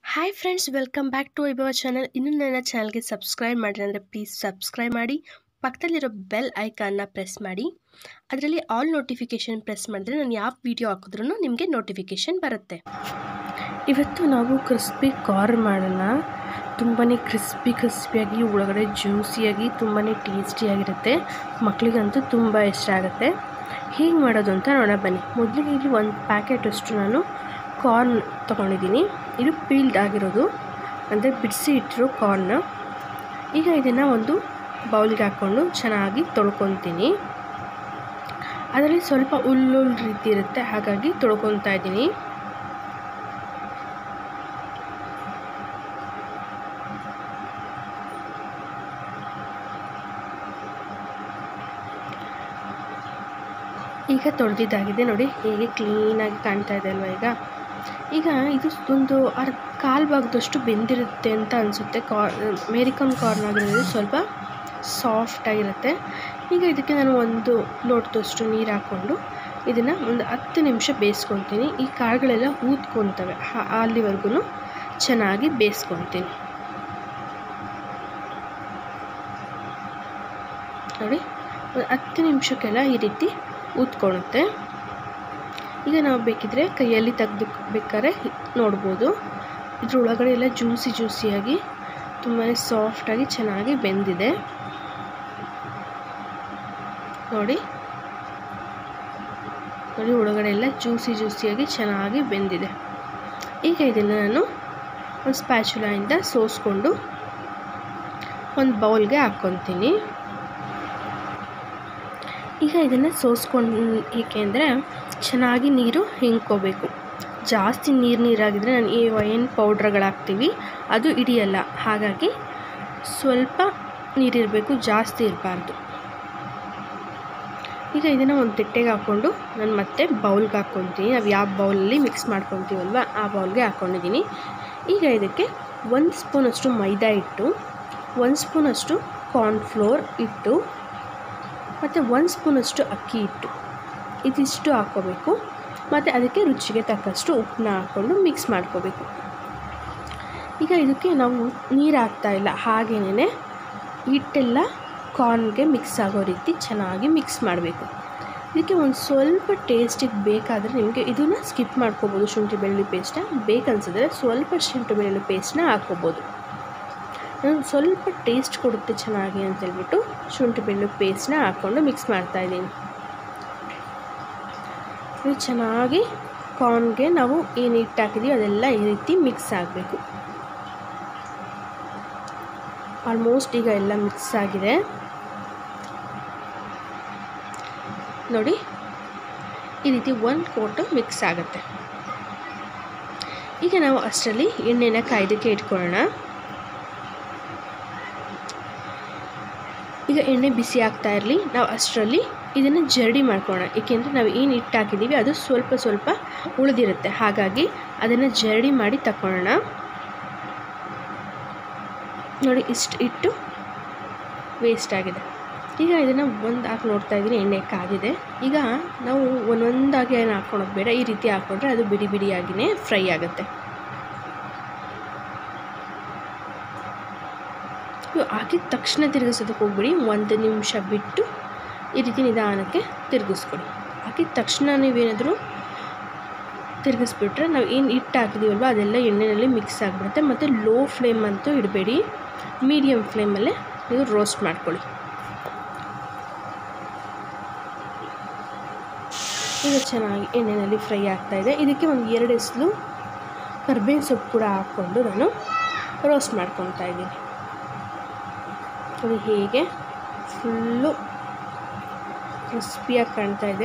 hi friends welcome back to Vaibhava channel ಇನ್ನೂ ನನ್ನ ಚಾನಲ್ಗೆ ಸಬ್ಸ್ಕ್ರೈಬ್ ಮಾಡಿರಿ ಅಂದರೆ ಪ್ಲೀಸ್ ಸಬ್ಸ್ಕ್ರೈಬ್ ಮಾಡಿ ಪಕ್ಕದಲ್ಲಿರೋ ಬೆಲ್ ಐಕಾನ್ನ ಪ್ರೆಸ್ ಮಾಡಿ ಅದರಲ್ಲಿ ಆಲ್ ನೋಟಿಫಿಕೇಷನ್ ಪ್ರೆಸ್ ಮಾಡಿದ್ರೆ ನಾನು ಯಾವ ವಿಡಿಯೋ ಹಾಕಿದ್ರೂ ನಿಮಗೆ ನೋಟಿಫಿಕೇಷನ್ ಬರುತ್ತೆ ಇವತ್ತು ನಾವು ಕ್ರಿಸ್ಪಿ ಕಾರ್ನ್ ಮಾಡೋಣ ತುಂಬಾ ಕ್ರಿಸ್ಪಿ ಕ್ರಿಸ್ಪಿಯಾಗಿ ಒಳಗಡೆ ಜ್ಯೂಸಿಯಾಗಿ ತುಂಬಾ ಟೇಸ್ಟಿಯಾಗಿರುತ್ತೆ ಮಕ್ಕಳಿಗಂತೂ ತುಂಬ ಇಷ್ಟ ಆಗುತ್ತೆ ಹೇಗೆ ಮಾಡೋದು ಅಂತ ನೋಡೋಣ ಬನ್ನಿ ಮೊದಲಿಗೆ ಇಲ್ಲಿ ಒಂದು ಪ್ಯಾಕೆಟಷ್ಟು ನಾನು ಕಾರ್ನ್ ತೊಗೊಂಡಿದ್ದೀನಿ ಇದು ಪೀಲ್ಡ್ ಆಗಿರೋದು ಅಂದರೆ ಬಿಡಿಸಿ ಇಟ್ಟಿರೋ ಕಾರ್ನ್ ಈಗ ಇದನ್ನು ಒಂದು ಬೌಲ್ಗೆ ಹಾಕ್ಕೊಂಡು ಚೆನ್ನಾಗಿ ತೊಳ್ಕೊತೀನಿ ಅದರಲ್ಲಿ ಸ್ವಲ್ಪ ಹುಲ್ಲುಲ್ ರೀತಿ ಇರುತ್ತೆ ಹಾಗಾಗಿ ತೊಳ್ಕೊತಾ ಇದ್ದೀನಿ ಈಗ ತೊಳೆದಿದ್ದಾಗಿದೆ ನೋಡಿ ಹೇಗೆ ಕ್ಲೀನಾಗಿ ಕಾಣ್ತಾ ಇದೆ ಅಲ್ವಾ ಈಗ ಈಗ ಇದು ಒಂದು ಅರ್ ಕಾಲು ಭಾಗದಷ್ಟು ಬೆಂದಿರುತ್ತೆ ಅಂತ ಅನಿಸುತ್ತೆ ಕಾರ್ ಮೇರಿಕಮ್ ಕಾರ್ನ್ ಆಗಿರೋದು ಸ್ವಲ್ಪ ಸಾಫ್ಟಾಗಿರುತ್ತೆ ಈಗ ಇದಕ್ಕೆ ನಾನು ಒಂದು ಲೋಟದಷ್ಟು ನೀರು ಹಾಕ್ಕೊಂಡು ಇದನ್ನು ಒಂದು ಹತ್ತು ನಿಮಿಷ ಬೇಯಿಸ್ಕೊತೀನಿ ಈ ಕಾಳುಗಳೆಲ್ಲ ಊದ್ಕೊತವೆ ಅಲ್ಲಿವರೆಗೂ ಚೆನ್ನಾಗಿ ಬೇಯಿಸ್ಕೊತೀನಿ ನೋಡಿ ಒಂದು ಹತ್ತು ನಿಮಿಷಕ್ಕೆಲ್ಲ ಈ ರೀತಿ ಊದ್ಕೊಳುತ್ತೆ ಈಗ ನಾವು ಬೇಕಿದ್ರೆ ಕೈಯಲ್ಲಿ ತೆಗೆದು ಬೇಕಾದ್ರೆ ನೋಡ್ಬೋದು ಇದ್ರೊಳಗಡೆ ಎಲ್ಲ ಜ್ಯೂಸಿ ಜ್ಯೂಸಿಯಾಗಿ ತುಂಬಾ ಸಾಫ್ಟಾಗಿ ಚೆನ್ನಾಗಿ ಬೆಂದಿದೆ ನೋಡಿ ನೋಡಿ ಒಳಗಡೆ ಎಲ್ಲ ಜ್ಯೂಸಿ ಜ್ಯೂಸಿಯಾಗಿ ಚೆನ್ನಾಗಿ ಬೆಂದಿದೆ ಈಗ ಇದನ್ನು ನಾನು ಒಂದು ಸ್ಪ್ಯಾಚುಲಾಯಿಂದ ಸೋಸ್ಕೊಂಡು ಒಂದು ಬೌಲ್ಗೆ ಹಾಕ್ಕೊತೀನಿ ಈಗ ಇದನ್ನು ಸೋಸ್ಕೊಂಡು ಏಕೆಂದರೆ ಚೆನ್ನಾಗಿ ನೀರು ಹಿಂಡ್ಕೋಬೇಕು ಜಾಸ್ತಿ ನೀರು ನೀರಾಗಿದ್ದರೆ ನಾನು ಈ ವೈನ್ ಪೌಡ್ರ್ಗಳು ಹಾಕ್ತೀವಿ ಅದು ಹಿಡಿಯಲ್ಲ ಹಾಗಾಗಿ ಸ್ವಲ್ಪ ನೀರಿರಬೇಕು ಜಾಸ್ತಿ ಇರಬಾರ್ದು ಈಗ ಇದನ್ನು ಒಂದು ತಟ್ಟೆಗೆ ಹಾಕ್ಕೊಂಡು ನಾನು ಮತ್ತೆ ಬೌಲ್ಗೆ ಹಾಕ್ಕೊತೀನಿ ನಾವು ಯಾವ ಬೌಲಲ್ಲಿ ಮಿಕ್ಸ್ ಮಾಡ್ಕೊತೀವಲ್ವ ಆ ಬೌಲ್ಗೆ ಹಾಕ್ಕೊಂಡಿದ್ದೀನಿ ಈಗ ಇದಕ್ಕೆ ಒಂದು ಸ್ಪೂನಷ್ಟು ಮೈದಾ ಹಿಟ್ಟು ಒಂದು ಸ್ಪೂನಷ್ಟು ಕಾರ್ನ್ಫ್ಲೋರ್ ಹಿಟ್ಟು ಮತ್ತು ಒಂದು ಸ್ಪೂನಷ್ಟು ಅಕ್ಕಿ ಹಿಟ್ಟು ಇದಿಷ್ಟು ಹಾಕ್ಕೋಬೇಕು ಮತ್ತು ಅದಕ್ಕೆ ರುಚಿಗೆ ತಕ್ಕಷ್ಟು ಉಪ್ಪನ್ನ ಹಾಕ್ಕೊಂಡು ಮಿಕ್ಸ್ ಮಾಡ್ಕೋಬೇಕು ಈಗ ಇದಕ್ಕೆ ನಾವು ನೀರು ಹಾಕ್ತಾಯಿಲ್ಲ ಹಾಗೇನೆ ಹಿಟ್ಟೆಲ್ಲ ಕಾರ್ನ್ಗೆ ಮಿಕ್ಸ್ ಆಗೋ ರೀತಿ ಚೆನ್ನಾಗಿ ಮಿಕ್ಸ್ ಮಾಡಬೇಕು ಇದಕ್ಕೆ ಒಂದು ಸ್ವಲ್ಪ ಟೇಸ್ಟಿಗೆ ಬೇಕಾದರೆ ನಿಮಗೆ ಇದನ್ನು ಸ್ಕಿಪ್ ಮಾಡ್ಕೋಬೋದು ಶುಂಠಿ ಬೆಳ್ಳುಳ್ಳಿ ಪೇಸ್ಟನ್ನ ಬೇಕನ್ಸಿದ್ರೆ ಸ್ವಲ್ಪ ಶುಂಠಿ ಬೆಳ್ಳುಳ್ಳಿ ಪೇಸ್ಟನ್ನ ಹಾಕ್ಕೋಬೋದು ನಾನು ಸ್ವಲ್ಪ ಟೇಸ್ಟ್ ಕೊಡುತ್ತೆ ಚೆನ್ನಾಗಿ ಅಂತೇಳ್ಬಿಟ್ಟು ಶುಂಠಿ ಬೆಳ್ಳುಳ್ಳಿ ಪೇಸ್ಟನ್ನ ಹಾಕ್ಕೊಂಡು ಮಿಕ್ಸ್ ಮಾಡ್ತಾಯಿದ್ದೀನಿ ಇದು ಚೆನ್ನಾಗಿ ಕಾರ್ನ್ಗೆ ನಾವು ಏನು ಹಿಟ್ಟು ಹಾಕಿದ್ದೀವಿ ಅದೆಲ್ಲ ಈ ರೀತಿ ಮಿಕ್ಸ್ ಆಗಬೇಕು ಆಲ್ಮೋಸ್ಟ್ ಈಗ ಎಲ್ಲ ಮಿಕ್ಸ್ ಆಗಿದೆ ನೋಡಿ ಈ ರೀತಿ ಒಂದು ಕೋಟು ಮಿಕ್ಸ್ ಆಗುತ್ತೆ ಈಗ ನಾವು ಅಷ್ಟರಲ್ಲಿ ಎಣ್ಣೆನ ಕಾಯ್ದಕ್ಕೆ ಇಟ್ಕೊಳ್ಳೋಣ ಈಗ ಎಣ್ಣೆ ಬಿಸಿ ಆಗ್ತಾ ಇರಲಿ ನಾವು ಅಷ್ಟರಲ್ಲಿ ಇದನ್ನು ಜರಡಿ ಮಾಡ್ಕೊಳ್ಳೋಣ ಏಕೆಂದರೆ ನಾವು ಏನು ಹಿಟ್ಟು ಹಾಕಿದ್ದೀವಿ ಅದು ಸ್ವಲ್ಪ ಸ್ವಲ್ಪ ಉಳಿದಿರುತ್ತೆ ಹಾಗಾಗಿ ಅದನ್ನು ಜರಡಿ ಮಾಡಿ ತಗೊಳ್ಳೋಣ ನೋಡಿ ಇಷ್ಟು ಇಟ್ಟು ವೇಸ್ಟ್ ಆಗಿದೆ ಈಗ ಇದನ್ನು ಒಂದು ಹಾಕಿ ನೋಡ್ತಾ ಇದ್ದೀನಿ ಎಣ್ಣೆ ಕಾಗಿದೆ ಈಗ ನಾವು ಒಂದೊಂದಾಗಿ ಏನು ಹಾಕ್ಕೊಳೋದು ಬೇಡ ಈ ರೀತಿ ಹಾಕ್ಕೊಂಡ್ರೆ ಅದು ಬಿಡಿ ಬಿಡಿಯಾಗಿಯೇ ಫ್ರೈ ಆಗುತ್ತೆ ಇವು ಹಾಕಿದ ತಕ್ಷಣ ತಿರುಗಿಸೋದಕ್ಕೆ ಹೋಗ್ಬಿಡಿ ಒಂದು ನಿಮಿಷ ಬಿಟ್ಟು ಈ ರೀತಿ ನಿಧಾನಕ್ಕೆ ತಿರುಗಿಸ್ಕೊಡಿ ಹಾಕಿದ ತಕ್ಷಣ ನೀವೇನಾದರೂ ತಿರುಗಿಸ್ಬಿಟ್ರೆ ನಾವು ಏನು ಹಿಟ್ಟು ಹಾಕಿದ್ದೀವಲ್ವ ಅದೆಲ್ಲ ಎಣ್ಣೆಯಲ್ಲಿ ಮಿಕ್ಸ್ ಆಗಿಬಿಡುತ್ತೆ ಮತ್ತು ಲೋ ಫ್ಲೇಮ್ ಅಂತೂ ಇಡಬೇಡಿ ಮೀಡಿಯಮ್ ಫ್ಲೇಮಲ್ಲೇ ನೀವು ರೋಸ್ಟ್ ಮಾಡ್ಕೊಳ್ಳಿ ಈಗ ಚೆನ್ನಾಗಿ ಎಣ್ಣೆಯಲ್ಲಿ ಫ್ರೈ ಆಗ್ತಾಯಿದೆ ಇದಕ್ಕೆ ಒಂದು ಎರಡು ಎಸ್ಲು ಕರ್ಬೇವಿನ ಸೊಪ್ಪು ಕೂಡ ಹಾಕ್ಕೊಂಡು ನಾನು ರೋಸ್ಟ್ ಮಾಡ್ಕೊತಾ ಇದ್ದೀನಿ ಅದು ಹೇಗೆ ಫುಲ್ಲು ಕ್ರಿಸ್ಪಿಯಾಗಿ ಕಾಣ್ತಾ ಇದೆ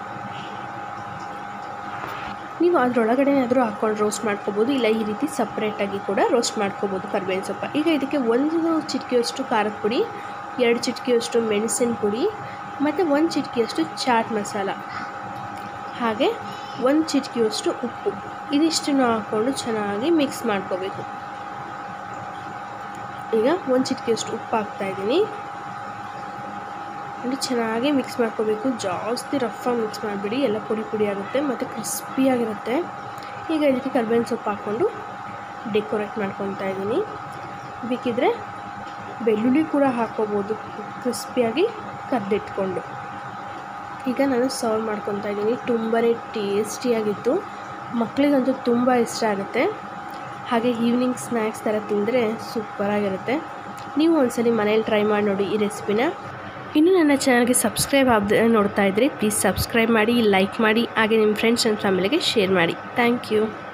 ನೀವು ಅದರೊಳಗಡೆ ಏನಾದರೂ ಹಾಕ್ಕೊಂಡು ರೋಸ್ಟ್ ಮಾಡ್ಕೋಬೋದು ಇಲ್ಲ ಈ ರೀತಿ ಸಪ್ರೇಟಾಗಿ ಕೂಡ ರೋಸ್ಟ್ ಮಾಡ್ಕೋಬೋದು ಕರ್ಬೇವಿನ ಸೊಪ್ಪ ಈಗ ಇದಕ್ಕೆ ಒಂದು ಚಿಟಿಕೆಯಷ್ಟು ಖಾರದ ಪುಡಿ ಎರಡು ಚಿಟಿಕೆಯಷ್ಟು ಮೆಣಸಿನ ಪುಡಿ ಮತ್ತು ಒಂದು ಚಿಟಿಕೆಯಷ್ಟು ಚಾಟ್ ಮಸಾಲ ಹಾಗೆ ಒಂದು ಚಿಟಿಕೆಯಷ್ಟು ಉಪ್ಪು ಇದಿಷ್ಟನ್ನು ಹಾಕ್ಕೊಂಡು ಚೆನ್ನಾಗಿ ಮಿಕ್ಸ್ ಮಾಡ್ಕೋಬೇಕು ಈಗ ಒಂದು ಚಿಟಿಕೆಯಷ್ಟು ಉಪ್ಪು ಹಾಕ್ತಾಯಿದ್ದೀನಿ ನೋಡಿ ಚೆನ್ನಾಗಿ ಮಿಕ್ಸ್ ಮಾಡ್ಕೋಬೇಕು ಜಾಸ್ತಿ ರಫಾಗಿ ಮಿಕ್ಸ್ ಮಾಡಿಬಿಡಿ ಎಲ್ಲ ಪುಡಿ ಪುಡಿ ಆಗುತ್ತೆ ಮತ್ತು ಕ್ರಿಸ್ಪಿಯಾಗಿರುತ್ತೆ ಈಗ ಇದಕ್ಕೆ ಕರ್ಬೇವಿನ ಸೊಪ್ಪು ಹಾಕ್ಕೊಂಡು ಡೆಕೋರೇಟ್ ಮಾಡ್ಕೊತಾ ಇದ್ದೀನಿ ಬೇಕಿದ್ರೆ ಬೆಳ್ಳುಳ್ಳಿ ಕೂಡ ಹಾಕ್ಕೋಬೋದು ಕ್ರಿಸ್ಪಿಯಾಗಿ ಕರ್ದಿಟ್ಕೊಂಡು ಈಗ ನಾನು ಸರ್ವ್ ಮಾಡ್ಕೊತಾ ಇದ್ದೀನಿ ತುಂಬಾ ಟೇಸ್ಟಿಯಾಗಿತ್ತು ಮಕ್ಕಳಿಗಂತೂ ತುಂಬ ಇಷ್ಟ ಆಗುತ್ತೆ ಹಾಗೆ ಈವ್ನಿಂಗ್ ಸ್ನ್ಯಾಕ್ಸ್ ಥರ ತಿಂದರೆ ಸೂಪರಾಗಿರುತ್ತೆ ನೀವು ಒಂದ್ಸಲಿ ಮನೇಲಿ ಟ್ರೈ ಮಾಡಿ ನೋಡಿ ಈ ರೆಸಿಪಿನ ಇನ್ನು ನನ್ನ ಚಾನಲ್ಗೆ ಸಬ್ಸ್ಕ್ರೈಬ್ ಆಗದೆ ನೋಡ್ತಾ ಇದ್ದರೆ ಪ್ಲೀಸ್ ಸಬ್ಸ್ಕ್ರೈಬ್ ಮಾಡಿ ಲೈಕ್ ಮಾಡಿ ಹಾಗೆ ನಿಮ್ಮ ಫ್ರೆಂಡ್ಸ್ ಆ್ಯಂಡ್ ಫ್ಯಾಮಿಲಿಗೆ ಶೇರ್ ಮಾಡಿ ಥ್ಯಾಂಕ್ ಯು